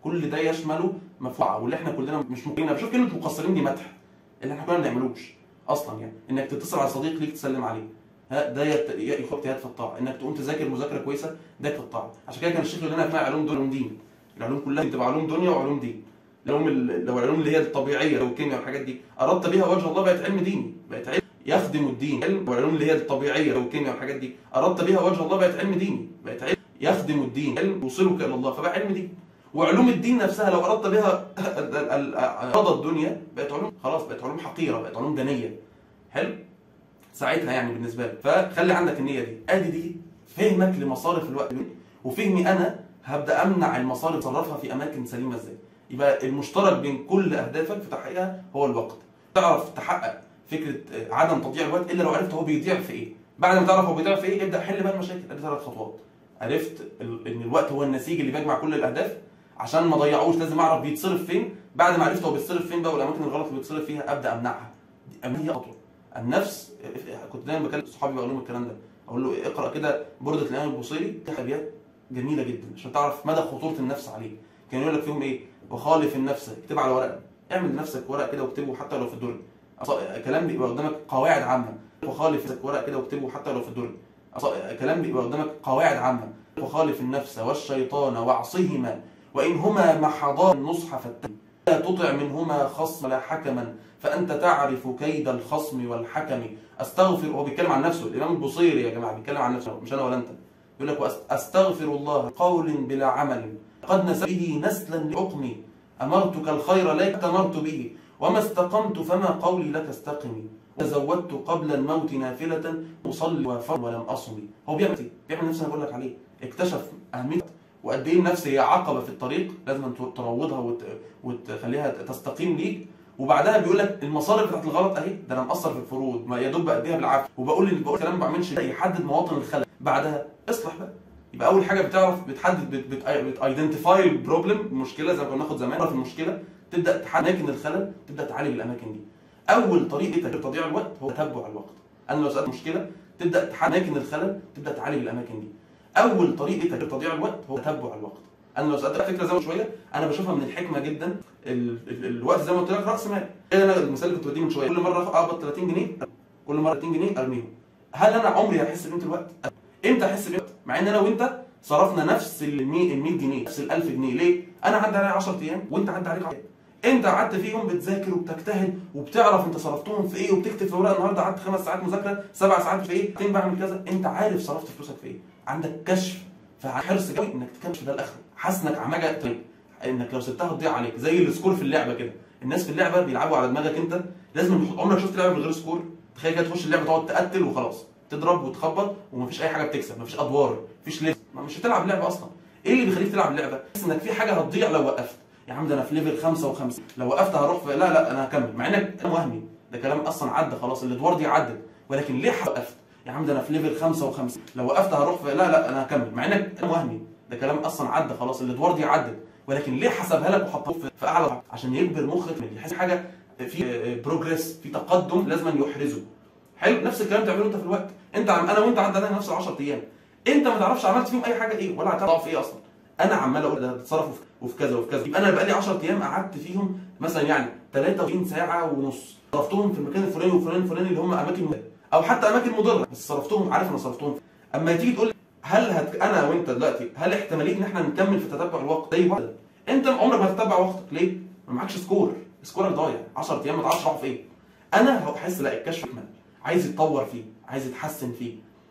كل ده يشمله مفعول واللي احنا كلنا مش ممكن بشوف كلمه مقصرين دي مدح اللي احنا كلنا ما بنعملوش اصلا يعني انك تتصل على صديق ليك تسلم عليه ها ده يت- ي- يخط اجتهاد في الطاعه انك تقوم تذاكر مذاكره كويسه ده في الطاعه عشان كده كان الشيخ يقول لنا اسمها علوم دون علوم دين العلوم كلها بتبقى علوم دنيا وعلوم دين العلوم ال- لو العلوم اللي هي الطبيعيه لو الكيمياء والحاجات دي اردت بها وجه الله بقت علم ديني بقت علم يخدم الدين علم والعلوم اللي هي الطبيعيه لو الكيمياء والحاجات دي اردت بها وجه الله بقت علم ديني بقت علم يخدم الدين علم يوصلك الى الله فبقى علم دين وعلوم الدين نفسها لو اردت بها ال- ال- ال- رضا الدنيا بقت علوم خلاص بقت علوم حقيره بقت علوم دنيه حلو ساعتها يعني بالنسبه لك فخلي عندك النيه دي ادي دي فهمك لمصارف الوقت وفهمي انا هبدا امنع المصارف اصرفها في اماكن سليمه ازاي يبقى المشترك بين كل اهدافك في تحقيقها هو الوقت تعرف تحقق فكره عدم تضييع الوقت الا لو عرفت هو بيضيع في ايه بعد ما تعرف هو بيضيع في ايه ابدا حل بقى المشاكل ادي ثلاث خطوات عرفت ال- ان الوقت هو النسيج اللي بيجمع كل الاهداف عشان ما اضيعوش لازم اعرف بيتصرف فين بعد ما عرفت هو بيتصرف فين بقى والاماكن الغلط اللي بيتصرف فيها ابدا امنعها دي أهم خطوه النفس كنت دايما بكلم صحابي بقول لهم الكلام ده اقول له اقرا كده برده الامام البوصيري في ابيات جميله جدا عشان تعرف مدى خطوره النفس عليك كان يقول لك فيهم ايه وخالف النفس اكتب على ورقه اعمل لنفسك ورقه كده واكتبه حتى لو في الدرج أص- كلام بيبقى قدامك قواعد عامه وخالف نفسك ورقه كده واكتبه حتى لو في الدرج أص- كلام بيبقى قدامك قواعد عامه وخالف النفس والشيطان واعصهما وان هما محضا النصح فاتبع لا تطع منهما خصم ولا حكما فانت تعرف كيد الخصم والحكم استغفر هو بيتكلم عن نفسه الامام البصيري يا جماعه بيتكلم عن نفسه مش انا ولا انت يقول لك وأست- استغفر الله قول بلا عمل قد نسى به نسلا لعقمي امرتك الخير لك امرت به وما استقمت فما قولي لك استقمي تزودت قبل الموت نافلة أصلي وفر ولم أصمي هو بيعمل ايه؟ بيعمل نفس اللي أنا بقول لك عليه اكتشف أهمية وقد ايه النفس هي عقبة في الطريق لازم تروضها وت... وتخليها تستقيم ليك وبعدها بيقول لك المصارف بتاعت الغلط اهي ده انا مقصر في الفروض ما يا دوب بأديها بالعافيه وبقول اللي بقول كلام ما بعملش ده يحدد مواطن الخلل بعدها اصلح بقى يبقى اول حاجه بتعرف بتحدد بت بت بتايدنتيفاي البروبلم المشكله زي ما كنا بناخد زمان تعرف المشكله تبدا تحدد اماكن الخلل تبدا تعالج الاماكن دي اول طريقه تضييع الوقت هو تتبع الوقت انا لو سالت مشكله تبدا تحدد اماكن الخلل تبدا تعالج الاماكن دي اول طريقه تضييع الوقت هو تتبع الوقت انا لو سالت فكره زي ما شويه انا بشوفها من الحكمه جدا ال... ال... الوقت زي ما قلت لك راس مال انا المثال اللي كنت بديه من شويه كل مره اقبض 30 جنيه كل مره 30 جنيه ارميهم هل انا عمري هحس بقيمه الوقت امتى احس بقيمه مع ان انا وانت صرفنا نفس ال 100 جنيه نفس ال 1000 جنيه ليه انا عدى عليا 10 ايام وانت عدى عليك 10 انت قعدت فيهم بتذاكر وبتجتهد وبتعرف انت صرفتهم في ايه وبتكتب في ورقه النهارده قعدت خمس ساعات مذاكره سبع ساعات في ايه فين بعمل كذا انت عارف صرفت فلوسك في ايه عندك كشف فحرص قوي انك تكمل ده الاخر حاسس انك عماجه طيب انك لو سبتها تضيع عليك زي السكور في اللعبه كده الناس في اللعبه بيلعبوا على دماغك انت لازم يحط عمرك شفت لعبه من غير سكور تخيل كده تخش اللعبه تقعد تقتل وخلاص تضرب وتخبط ومفيش اي حاجه بتكسب مفيش ادوار مفيش ليفل مش هتلعب لعبه اصلا ايه اللي بيخليك تلعب لعبه تحس انك في حاجه هتضيع لو وقفت يا عم ده انا في ليفل 55 لو وقفت هروح في لا لا انا هكمل مع انك كلام وهمي ده كلام اصلا عدى خلاص الادوار دي عدت ولكن ليه وقفت يا عم ده انا في ليفل 55 لو وقفت هروح في لا لا انا هكمل مع انك كلام وهمي ده كلام اصلا عدى خلاص الادوار دي عدت ولكن ليه حسبها لك وحطها في في اعلى عشان يجبر مخك يحس حاجه في بروجريس في تقدم لازم يحرزه حلو نفس الكلام تعمله انت في الوقت انت عم انا وانت عدى علينا نفس ال 10 ايام انت ما تعرفش عملت فيهم اي حاجه ايه ولا هتعرف في ايه اصلا انا عمال اقول ده اتصرفوا وفي كذا وفي كذا يبقى انا بقى لي 10 ايام قعدت فيهم مثلا يعني 23 ساعه ونص صرفتهم في المكان الفلاني والفلاني الفلاني اللي هم اماكن او حتى اماكن مضره بس صرفتهم عارف انا صرفتهم اما تيجي تقول هل هت... انا وانت دلوقتي هل احتماليه ان احنا نكمل في تتبع الوقت زي بعض انت عمرك ما هتتبع وقتك ليه؟ ما معكش سكور سكورك ضايع 10 ايام ما تعرفش راحوا في ايه انا هحس لا الكشف يكمل عايز يتطور فيه عايز يتحسن فيه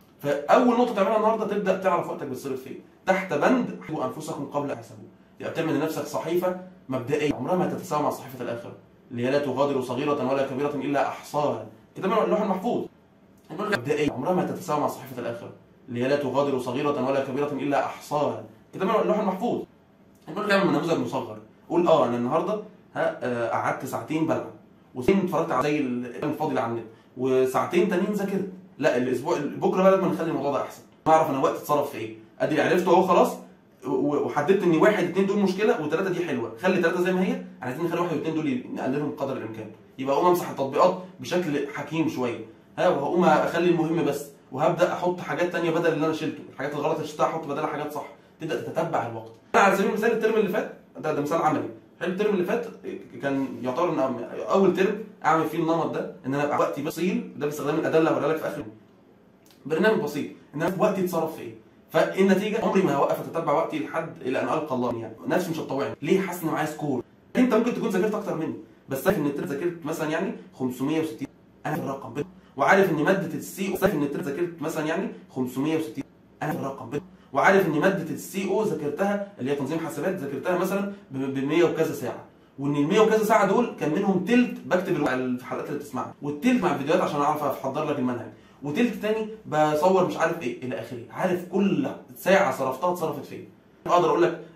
فاول نقطه تعملها النهارده تبدا تعرف وقتك بيتصرف فين تحت بند حسبوا انفسكم قبل ان تحسبوا يبقى بتعمل لنفسك صحيفه مبدئيه عمرها ما تتساوى مع صحيفه الاخره اللي هي لا تغادر صغيره ولا كبيره الا احصاها كتاب اللوح المحفوظ مبدئيه عمرها ما تتساوى مع صحيفه الاخره اللي هي لا تغادر صغيره ولا كبيره الا احصاها كتاب اللوح المحفوظ نقول لك نموذج مصغر قول اه انا النهارده ها آه، قعدت ساعتين بلعب وساعتين اتفرجت على زي ال- الفاضي على النت وساعتين تانيين ذاكرت لا الاسبوع بكره بقى لازم نخلي الموضوع ده احسن نعرف انا وقت اتصرف في ايه ادي عرفته اهو خلاص و- وحددت ان واحد اتنين دول مشكله وثلاثه دي حلوه خلي ثلاثه زي ما هي عايزين نخلي واحد واثنين دول نقللهم قدر الامكان يبقى اقوم امسح التطبيقات بشكل حكيم شويه ها وهقوم اخلي المهم بس وهبدا احط حاجات تانية بدل اللي انا شلته الحاجات الغلط اللي شلتها احط بدلها حاجات صح تبدا تتتبع الوقت انا على سبيل المثال الترم اللي فات ده ده مثال عملي حلو الترم اللي فات كان يعتبر ان اول ترم اعمل فيه النمط ده ان انا ابقى وقتي بصيل ده باستخدام الاداه اللي هوريها لك في اخر برنامج بسيط ان انا وقتي اتصرف في ايه فالنتيجه عمري ما هوقف اتتبع وقتي لحد الى ان القى الله يعني نفسي مش هتطوعني ليه حاسس اني معايا سكور انت ممكن تكون ذاكرت اكتر مني بس عارف ان الترم ذاكرت مثلا يعني 560 انا في الرقم وعارف ان ماده السي او عارف ان الترم ذاكرت مثلا يعني 560 انا في الرقم وعارف ان ماده السي او ذاكرتها اللي هي تنظيم حسابات ذاكرتها مثلا ب 100 وكذا ساعه وان ال 100 وكذا ساعه دول كان منهم تلت بكتب الحلقات اللي بتسمعها والتلت مع الفيديوهات عشان اعرف احضر لك المنهج وتلت تاني بصور مش عارف ايه الى اخره عارف كل ساعه صرفتها اتصرفت فين اقدر اقول لك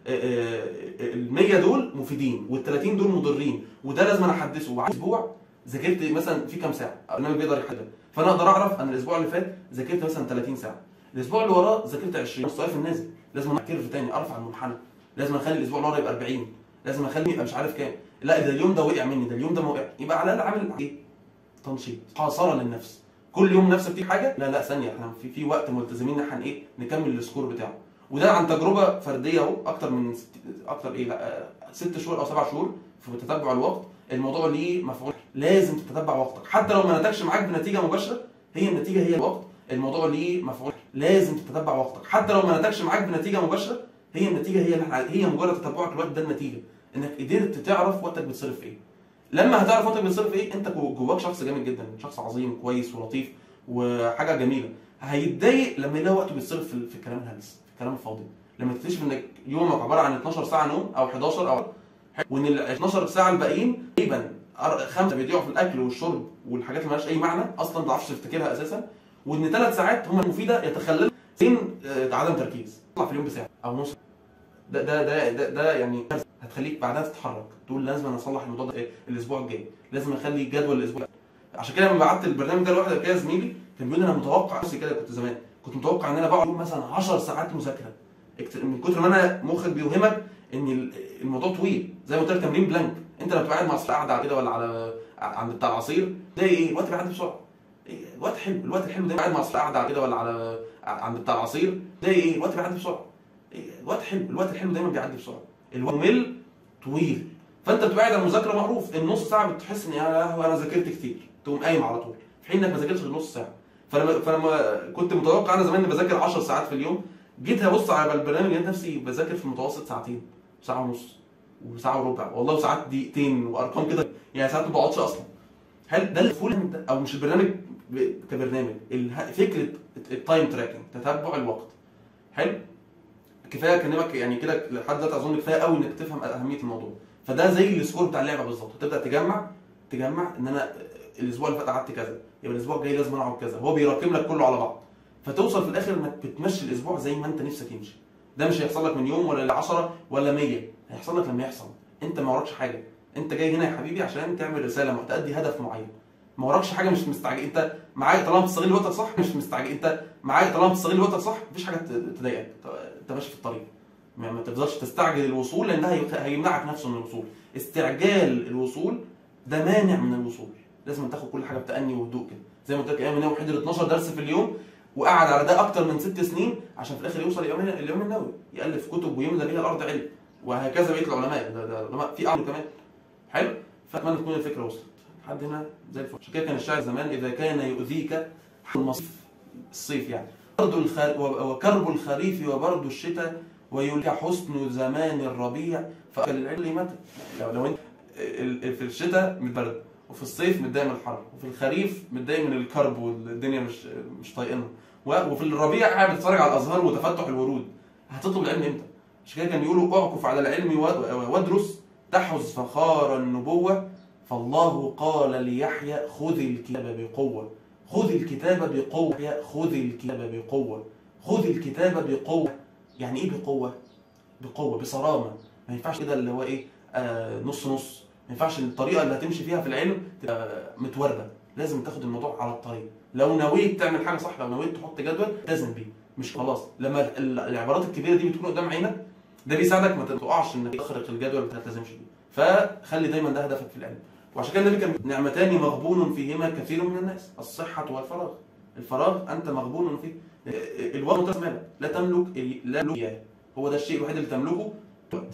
ال 100 دول مفيدين وال 30 دول مضرين وده لازم انا احدثه وعايز اسبوع ذاكرت مثلا في كام ساعه البرنامج بيقدر يحدد فانا اقدر اعرف انا الاسبوع اللي فات ذاكرت مثلا 30 ساعه الاسبوع اللي وراه ذاكرت 20 السؤال في النازل لازم انا كيرف تاني ارفع المنحنى لازم اخلي الاسبوع اللي ورا يبقى 40 لازم اخليه يبقى مش عارف كام لا ده اليوم ده وقع مني ده اليوم ده ما وقع يبقى على الاقل عامل ايه تنشيط حاصره للنفس كل يوم نفسك فيه حاجه لا لا ثانيه احنا في في وقت ملتزمين ان احنا ايه نكمل السكور بتاعه وده عن تجربه فرديه اهو اكتر من ست... اكتر ايه لا ست شهور او سبع شهور في تتبع الوقت الموضوع ليه مفعول لازم تتبع وقتك حتى لو ما نتجش معاك بنتيجه مباشره هي النتيجه هي الوقت الموضوع ليه مفعول لازم تتبع وقتك حتى لو ما نتجش معاك بنتيجه مباشره هي النتيجه هي هي مجرد تتبعك الوقت ده النتيجه انك قدرت تعرف وقتك بتصرف في ايه لما هتعرف وقتك بتصرف في ايه انت جواك شخص جامد جدا شخص عظيم كويس ولطيف وحاجه جميله هيتضايق لما يلاقي وقته بيتصرف في الكلام الهلس في الكلام الفاضي لما تكتشف انك يومك عباره عن 12 ساعه نوم او 11 او وان ال 12 ساعه الباقيين تقريبا خمسه بيضيعوا في الاكل والشرب والحاجات اللي مالهاش اي معنى اصلا ما تعرفش تفتكرها اساسا وان ثلاث ساعات هم المفيده يتخلل فين عدم تركيز تطلع في اليوم بساعه او نص ده ده ده ده, ده يعني هتخليك بعدها تتحرك تقول لازم انا اصلح الموضوع ده الاسبوع الجاي لازم اخلي جدول الاسبوع عشان كده لما بعت البرنامج ده لواحد كده زميلي كان بيقول لي انا متوقع نفسي كده كنت زمان كنت متوقع ان انا بقعد مثلا 10 ساعات مذاكره من كتر ما انا مخك بيوهمك ان الموضوع طويل زي ما قلت لك تمرين بلانك انت لما تبقى قاعد مع اصحابك قاعده على كده ولا على عند بتاع العصير تلاقي ايه الوقت بيعدي بسرعه الوقت حلو الوقت الحلو ده قاعد مع اصحابك قاعده على كده ولا على عند بتاع العصير تلاقي ايه الوقت بيعدي بسرعه الوقت حلو الوقت الحلو دايما بيعدي بسرعه الوقت ممل طويل فانت بتبقى قاعد على المذاكره معروف النص ساعه بتحس ان يا لهوي انا ذاكرت كتير تقوم قايم على طول في حين انك ما ذاكرتش غير نص ساعه فلما فلما كنت متوقع انا زمان اني بذاكر 10 ساعات في اليوم جيت هبص على البرنامج لقيت نفسي بذاكر في المتوسط ساعتين ساعه ونص وساعه وربع والله وساعات دقيقتين وارقام كده يعني ساعات ما بقعدش اصلا هل ده الفول او مش البرنامج كبرنامج فكره التايم تراكنج تتبع الوقت حلو كفايه اكلمك يعني كده لحد دلوقتي اظن كفايه قوي انك تفهم اهميه الموضوع فده زي السكور بتاع اللعبه بالظبط تبدا تجمع تجمع ان انا الاسبوع اللي فات قعدت كذا يبقى الاسبوع الجاي لازم اقعد كذا هو بيراكم لك كله على بعض فتوصل في الاخر انك بتمشي الاسبوع زي ما انت نفسك يمشي ده مش هيحصل لك من يوم ولا 10 ولا 100 هيحصل لك لما يحصل انت ما وراكش حاجه انت جاي هنا يا حبيبي عشان تعمل رساله تأدي هدف معين ما وراكش حاجه مش مستعجل انت معاك طالما بتستغل وقتك صح مش مستعجل انت معاك طالما بتستغل وقتك صح مفيش حاجه تضايقك انت ماشي في الطريق ما تفضلش تستعجل الوصول لان ده هيمنعك نفسه من الوصول استعجال الوصول ده مانع من الوصول لازم تاخد كل حاجه بتأني وهدوء كده زي ما قلت لك ايام النووي حضر 12 درس في اليوم وقعد على ده اكتر من ست سنين عشان في الاخر يوصل اليوم اليوم النووي يالف كتب ويملى بيها الارض علم وهكذا بقيه العلماء ده ده العلماء في اعلى كمان حلو فاتمنى تكون الفكره وصلت لحد هنا زي الفل عشان كده كان الشاعر زمان اذا كان يؤذيك المصيف الصيف يعني برد الخ... وكرب الخريف وبرد الشتاء ويلك حسن زمان الربيع فاكل العلم متى لو لو انت في الشتاء متبرد وفي الصيف متضايق من الحر وفي الخريف متضايق من الكرب والدنيا مش مش طايقينها وفي الربيع قاعد بتتفرج على الازهار وتفتح الورود هتطلب العلم امتى؟ عشان كده كان يقولوا اعكف على العلم وادرس تحز فخار النبوه فالله قال ليحيى خذ الكتاب بقوه خذ الكتاب بقوه خذ الكتاب بقوه خذ الكتاب بقوه يعني ايه بقوه؟ بقوه بصرامه ما ينفعش كده اللي هو ايه آه نص نص ما ينفعش الطريقه اللي هتمشي فيها في العلم تبقى متورده لازم تاخد الموضوع على الطريق لو نويت تعمل حاجه صح لو نويت تحط جدول التزم بيه مش خلاص لما العبارات الكبيره دي بتكون قدام عينك ده بيساعدك ما تقعش انك تخرق الجدول ما تلتزمش بيه فخلي دايما ده هدفك في العلم وعشان كده النبي كان نعمتان مغبون فيهما كثير من الناس الصحه والفراغ الفراغ انت مغبون فيه الوقت مالك لا تملك لا تملك اياه هو ده الشيء الوحيد اللي تملكه الوقت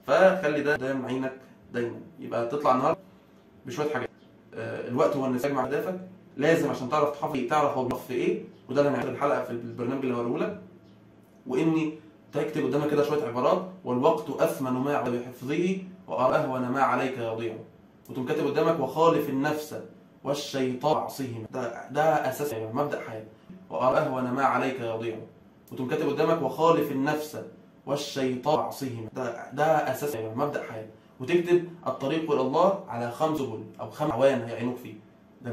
فخلي ده قدام عينك دايما يبقى تطلع النهارده بشويه حاجات آه، الوقت هو النسيج مع اهدافك لازم عشان تعرف تحافظ تعرف هو بيقف في ايه وده اللي هنعمل الحلقه في البرنامج اللي هوريه لك واني تكتب قدامك كده شويه عبارات والوقت اثمن ما بحفظه واهون ما عليك يضيع وتقوم كاتب قدامك وخالف النفس والشيطان عصيهما ده ده اساس يعني مبدا حياه واهون ما عليك يضيع وتقوم كاتب قدامك وخالف النفس والشيطان عصيهما ده ده اساس يعني مبدا حياه وتكتب الطريق الى الله على خمس سبل او خمس عوان هيعينوك فيه ده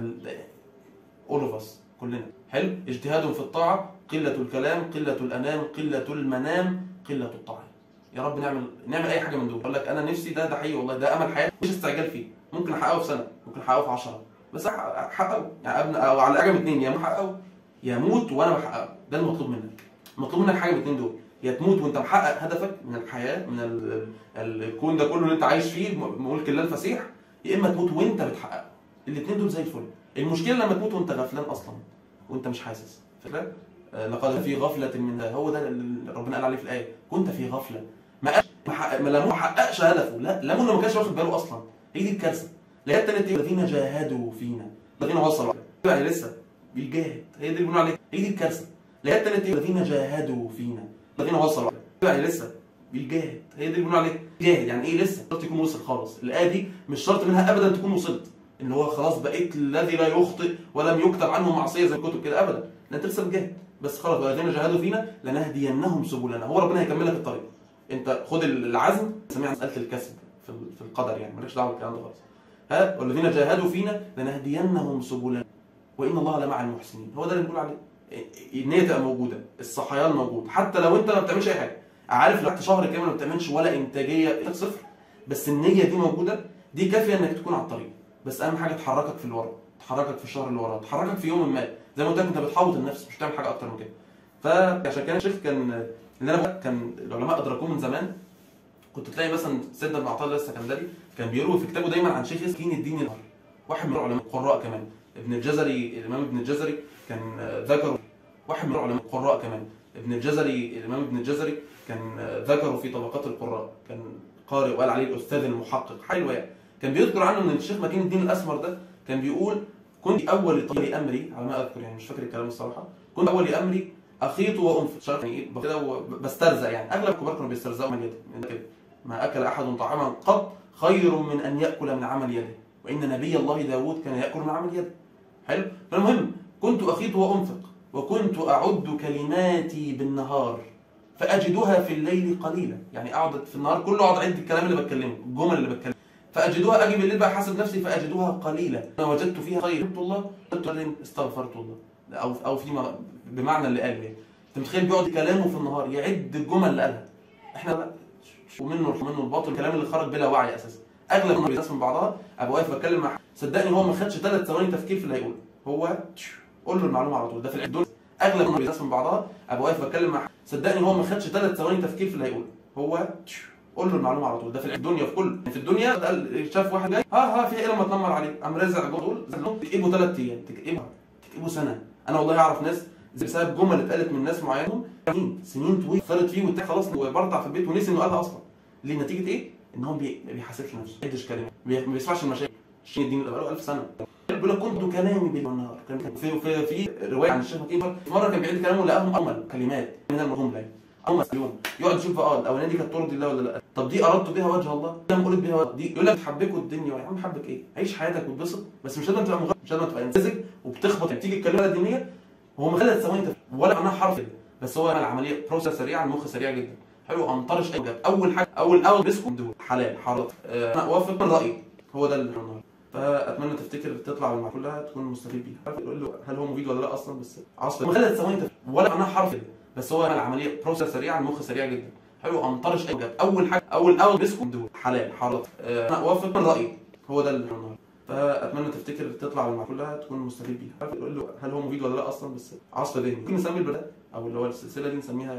اول اوف اس كلنا حلو اجتهاد في الطاعه قله الكلام قله الانام قله المنام قله الطاعه يا رب نعمل نعمل اي حاجه من دول اقول لك انا نفسي ده ده حقيقي والله ده امل حياتي مش استعجال فيه ممكن احققه في سنه ممكن احققه في 10 بس احققه يعني ابني او على حاجه من اثنين يا محققه يا موت وانا بحققه ده المطلوب منك مطلوب منك حاجه من الاثنين دول يا تموت وانت محقق هدفك من الحياه من ال- ال- الكون ده كله اللي انت عايش فيه ملك الله الفسيح يا اما تموت وانت بتحققه الاثنين دول زي الفل المشكله لما تموت وانت غفلان اصلا وانت مش حاسس فكره آه، لقد في غفله من ده هو ده اللي ربنا قال عليه في الايه كنت في غفله ما قالش ما حقق- ما لم- ما حققش هدفه لا لم انه ما كانش واخد باله اصلا هي دي الكارثه الايه الثالثه ايه الذين جاهدوا فينا الذين وصلوا يعني لسه بيجاهد هي دي اللي بيقولوا عليها هي دي الكارثه الايه الثالثه ايه الذين جاهدوا فينا الذين وصلوا يعني لسه بيجاهد هي دي اللي بيقولوا عليها جاهد يعني ايه لسه شرط يكون وصل خالص الايه دي مش شرط منها ابدا تكون وصلت ان هو خلاص بقيت الذي لا يخطئ ولم يكتب عنه معصيه زي الكتب كده ابدا لا انت لسه بتجاهد بس خلاص والذين جاهدوا فينا لنهدينهم سبلنا هو ربنا هيكمل لك الطريق انت خد العزم سميها مساله الكسب في في القدر يعني مالكش دعوه بالكلام ده خالص ها والذين جاهدوا فينا لنهدينهم سبلنا وان الله لمع المحسنين هو ده اللي بنقول عليه النيه تبقى موجوده الصحيان موجود حتى لو انت ما بتعملش اي حاجه عارف لو قعدت شهر كامل ما بتعملش ولا انتاجيه صفر بس النيه دي موجوده دي كافيه انك تكون على الطريق بس اهم حاجه تحركك في اللي ورا تحركك في الشهر اللي وراه تحركك في يوم ما زي ما قلت لك انت بتحوط النفس مش بتعمل حاجه اكتر من كده فعشان كده الشيخ كان اللي انا بقى كان العلماء ادركوه من زمان كنت تلاقي مثلا سيدنا ابن عطيه الله السكندري كان بيروي في كتابه دايما عن شيخ اسكين الدين النهار واحد من العلماء القراء كمان ابن الجزري الامام ابن الجزري كان ذكره واحد من العلماء القراء كمان ابن الجزري الامام ابن الجزري كان ذكره في طبقات القراء كان قارئ وقال عليه الاستاذ المحقق حلو يعني كان بيذكر عنه ان الشيخ مكين الدين الاسمر ده كان بيقول كنت اول طيب امري على ما اذكر يعني مش فاكر الكلام الصراحه كنت اول امري اخيط وانفق شرط يعني ايه كده بسترزق يعني اغلب الكبار كانوا بيسترزقوا من يده من كده ما اكل احد طعاما قط خير من ان ياكل من عمل يده وان نبي الله داود كان ياكل من عمل يده حلو فالمهم كنت اخيط وانفق وكنت اعد كلماتي بالنهار فاجدها في الليل قليلا يعني اقعد في النهار كله اقعد اعد الكلام اللي بتكلمه الجمل اللي بتكلمها فاجدها اجي بالليل بقى حاسب نفسي فاجدها قليلا انا وجدت فيها خير قلت الله قلت استغفرت الله او او فيما بمعنى اللي قال يعني انت متخيل بيقعد كلامه في النهار يعد الجمل اللي قالها احنا بقى ومنه ومنه الباطل الكلام اللي خرج بلا وعي اساسا اغلب الناس من بعضها ابقى واقف بتكلم مع صدقني هو ما خدش ثلاث ثواني تفكير في اللي هيقوله هو قول له المعلومه على طول ده في الدنيا اغلب الناس من بعضها ابقى واقف بتكلم مع صدقني هو ما خدش ثلاث ثواني تفكير في اللي هيقوله هو قول له المعلومه على طول ده في الدنيا في كل في الدنيا قال شاف واحد جاي ها ها في ايه لما تنمر عليه قام رازع دول تكئبه ثلاث ايام تكئبه تكئبه سنه انا والله اعرف ناس بسبب جمل اتقالت من ناس معينهم سنين سنين طويله اثرت فيه وبتاع خلاص وبرطع في البيت ونسي انه قالها اصلا ليه نتيجه ايه؟ ان هو بي- ما بيحاسبش نفسه ما بيعدش كلمه ما بيسمعش المشاكل الشيء الدين اللي بقاله 1000 سنه بيقول لك كنت كلامي بالليل والنهار كان في في في روايه عن الشيخ مكي في مره كان بيعيد كلامه لقاهم امل كلمات من المرهوم لا امل يوم يقعد يشوف اه الاولانيه دي كانت ترضي الله ولا لا طب دي اردت بها وجه الله لم ارد بها وجه دي يقول لك حبكوا الدنيا يا عم حبك ايه عيش حياتك واتبسط بس مش لازم تبقى مغرب مش لازم تبقى انسذج وبتخبط يعني تيجي الكلمه الدينيه هو ما ثلاث ثواني تفكير ولا معناها حرف كده بس هو العمليه بروسس سريعه المخ سريع جدا حلو قام طرش اي جاب اول حاجه اول اول مسكوا دول حلال حرام آه، انا اوافق من رايي هو ده اللي النهارده فاتمنى تفتكر تطلع بالمعلومه كلها تكون مستفيد بيها يقول له هل هو مفيد ولا لا اصلا بس عصر ثلاث ثواني تفكير ولا معناها حرف كده بس هو العمليه بروسس سريعه المخ سريع جدا حلو قام طرش اي جاب اول حاجه اول اول مسكوا دول حلال حرام آه، انا اوافق من رايي هو ده اللي النهارده فاتمنى تفتكر تطلع بالمعلومه كلها تكون مستفيد بيها يقول له هل هو مفيد ولا لا اصلا بس عصر ذهني ممكن نسمي البدايه او اللي هو السلسله دي نسميها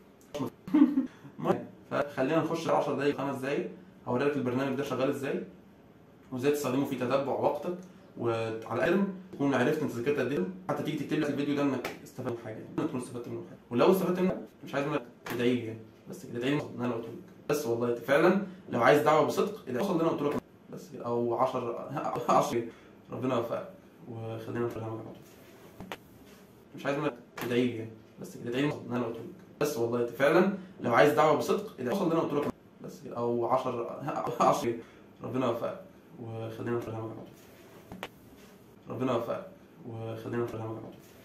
المهم، فخلينا نخش 10 دقايق 5 دقايق هوري لك البرنامج ده شغال ازاي وازاي تستخدمه في تتبع وقتك وعلى الاقل تكون عرفت انت ذاكرت قد ايه حتى تيجي تكتب لك الفيديو ده انك استفدت حاجه يعني انك تكون استفدت منه حاجه ولو استفدت منه مش عايز منك تدعي لي يعني بس كده ادعي لي ان انا قلت لك بس والله فعلا لو عايز دعوه بصدق ادعي وصل اللي انا قلت لك بس كده او 10 10 ربنا يوفقك وخلينا نتفرج على بعض مش عايز منك تدعي لي يعني بس كده ادعي لي ان انا قلت لك بس والله فعلا لو عايز دعوه بصدق ادعي وصل اللي انا قلت لك بس كده او 10 10 ربنا يوفقك وخلينا نتفرج على بعض ربنا يوفقك وخلينا نتفرج على بعض